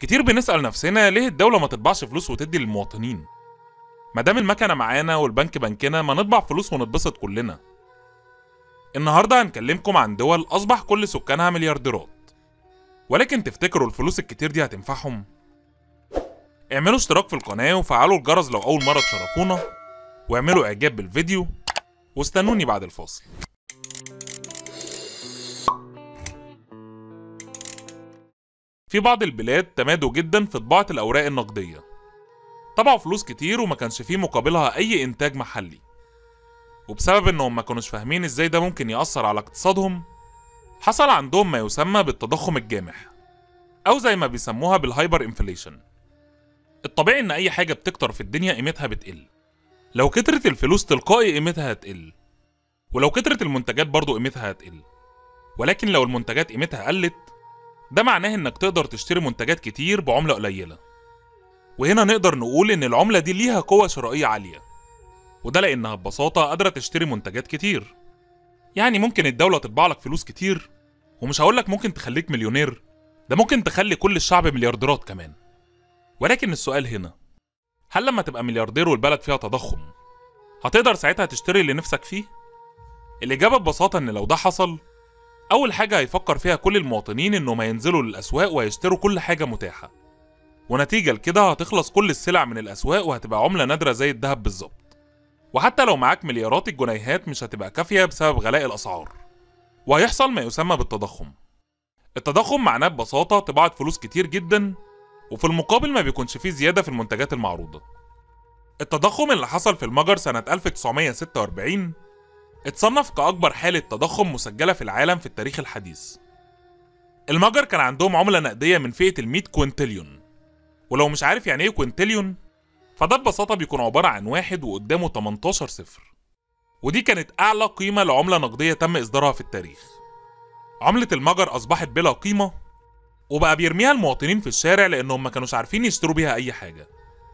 كتير بنسأل نفسنا ليه الدولة ما تطبعش فلوس وتدي للمواطنين ما دام المكنة معانا والبنك بنكنا ما نطبع فلوس ونتبسط كلنا النهاردة هنكلمكم عن دول أصبح كل سكانها مليارديرات ولكن تفتكروا الفلوس الكتير دي هتنفعهم؟ اعملوا اشتراك في القناة وفعلوا الجرس لو أول مرة تشرفونا واعملوا إعجاب بالفيديو واستنوني بعد الفاصل في بعض البلاد تمادوا جدا في طباعة الأوراق النقدية طبعوا فلوس كتير وما كانش فيه مقابلها أي إنتاج محلي وبسبب إنهم ما كانوش فاهمين إزاي ده ممكن يأثر على اقتصادهم حصل عندهم ما يسمى بالتضخم الجامح أو زي ما بيسموها بالهايبر انفليشن الطبيعي إن أي حاجة بتكتر في الدنيا قيمتها بتقل لو كترت الفلوس تلقائي قيمتها هتقل ولو كترت المنتجات برضو قيمتها هتقل ولكن لو المنتجات قيمتها قلت ده معناه انك تقدر تشتري منتجات كتير بعملة قليلة وهنا نقدر نقول ان العملة دي ليها قوة شرائية عالية وده لانها ببساطة قادرة تشتري منتجات كتير يعني ممكن الدولة تطبع لك فلوس كتير ومش هقولك ممكن تخليك مليونير ده ممكن تخلي كل الشعب مليارديرات كمان ولكن السؤال هنا هل لما تبقى ملياردير والبلد فيها تضخم هتقدر ساعتها تشتري اللي نفسك فيه؟ الإجابة ببساطة إن لو ده حصل أول حاجة هيفكر فيها كل المواطنين إنهم هينزلوا للأسواق وهيشتروا كل حاجة متاحة ونتيجة لكده هتخلص كل السلع من الأسواق وهتبقى عملة نادرة زي الذهب بالظبط وحتى لو معاك مليارات الجنيهات مش هتبقى كافية بسبب غلاء الأسعار وهيحصل ما يسمى بالتضخم التضخم معناه ببساطة طباعة فلوس كتير جدا وفي المقابل ما بيكونش فيه زيادة في المنتجات المعروضة التضخم اللي حصل في المجر سنة 1946 اتصنف كأكبر حالة تضخم مسجلة في العالم في التاريخ الحديث المجر كان عندهم عملة نقدية من فئة ال كوينتليون ولو مش عارف يعني ايه كوينتليون فده ببساطة بيكون عبارة عن واحد وقدامه 18 صفر ودي كانت أعلى قيمة لعملة نقدية تم إصدارها في التاريخ عملة المجر أصبحت بلا قيمة وبقى بيرميها المواطنين في الشارع لأنهم ما كانوش عارفين يشتروا بيها أي حاجة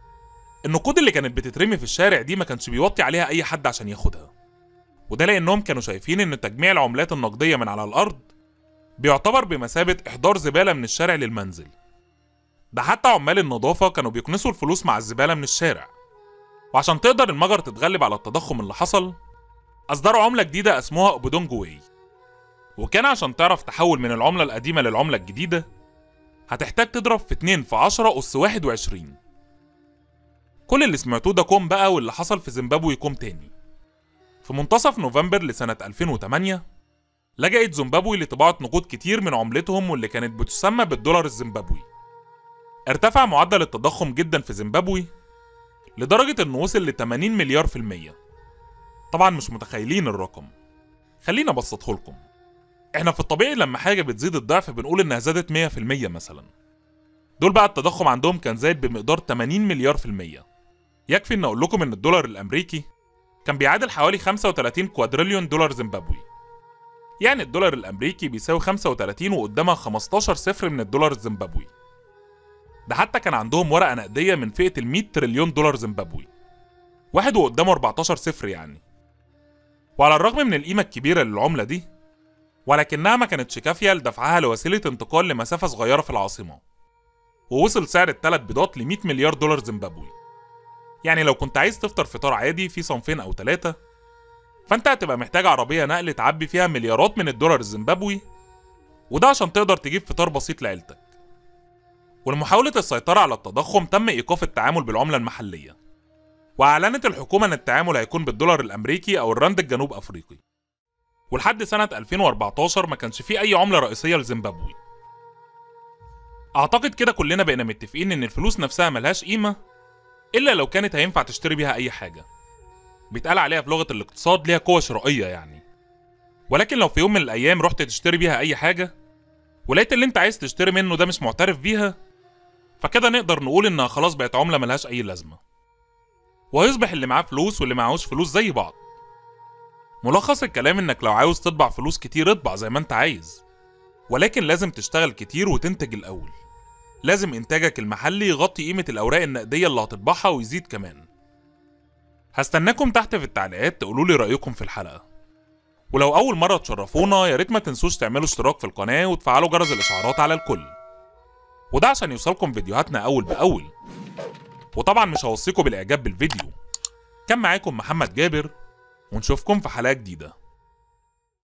النقود اللي كانت بتترمي في الشارع دي ما كانش بيوطي عليها أي حد عشان ياخدها وده لأنهم كانوا شايفين إن تجميع العملات النقدية من على الأرض بيعتبر بمثابة إحضار زبالة من الشارع للمنزل ده حتى عمال النظافة كانوا بيكنسوا الفلوس مع الزبالة من الشارع وعشان تقدر المجر تتغلب على التضخم اللي حصل أصدروا عملة جديدة اسمها أوبودونج واي وكان عشان تعرف تحول من العملة القديمة للعملة الجديدة هتحتاج تضرب في 2 في 10 أس 21 كل اللي سمعتوه ده كوم بقى واللي حصل في زيمبابوي كوم تاني في منتصف نوفمبر لسنة 2008 لجأت زيمبابوي لطباعة نقود كتير من عملتهم واللي كانت بتسمى بالدولار الزيمبابوي ارتفع معدل التضخم جدا في زيمبابوي لدرجة انه وصل ل 80 مليار في المية طبعا مش متخيلين الرقم خلينا ابسطه لكم احنا في الطبيعي لما حاجة بتزيد الضعف بنقول انها زادت 100% مثلا دول بقى التضخم عندهم كان زايد بمقدار 80 مليار في المية يكفي ان اقول لكم ان الدولار الامريكي كان بيعادل حوالي 35 كوادريليون دولار زيمبابوي يعني الدولار الامريكي بيساوي 35 وقدامها 15 صفر من الدولار الزيمبابوي ده حتى كان عندهم ورقة نقدية من فئة ال 100 تريليون دولار زيمبابوي واحد وقدامه 14 صفر يعني وعلى الرغم من القيمة الكبيرة للعملة دي ولكنها ما كانتش كافية لدفعها لوسيلة انتقال لمسافة صغيرة في العاصمة ووصل سعر الثلاث بيضات ل 100 مليار دولار زيمبابوي يعني لو كنت عايز تفطر فطار عادي في صنفين أو ثلاثة فأنت هتبقى محتاج عربية نقل تعبي فيها مليارات من الدولار الزيمبابوي وده عشان تقدر تجيب فطار بسيط لعيلتك ولمحاولة السيطرة على التضخم تم إيقاف التعامل بالعملة المحلية وأعلنت الحكومة إن التعامل هيكون بالدولار الأمريكي أو الراند الجنوب أفريقي ولحد سنة 2014 ما كانش فيه أي عملة رئيسية لزيمبابوي أعتقد كده كلنا بقينا متفقين إن الفلوس نفسها ملهاش قيمة إلا لو كانت هينفع تشتري بيها أي حاجة بيتقال عليها في لغة الاقتصاد ليها قوة شرائية يعني ولكن لو في يوم من الأيام رحت تشتري بيها أي حاجة ولقيت اللي أنت عايز تشتري منه ده مش معترف بيها فكده نقدر نقول إنها خلاص بقت عملة ملهاش أي لازمة وهيصبح اللي معاه فلوس واللي معهوش فلوس زي بعض ملخص الكلام إنك لو عاوز تطبع فلوس كتير اطبع زي ما أنت عايز ولكن لازم تشتغل كتير وتنتج الأول لازم إنتاجك المحلي يغطي قيمة الأوراق النقدية اللي هتطبعها ويزيد كمان هستناكم تحت في التعليقات تقولوا لي رأيكم في الحلقة ولو أول مرة تشرفونا يا ريت ما تنسوش تعملوا اشتراك في القناة وتفعلوا جرس الإشعارات على الكل وده عشان يوصلكم فيديوهاتنا أول بأول وطبعا مش هوصيكم بالإعجاب بالفيديو كان معاكم محمد جابر ونشوفكم في حلقة جديدة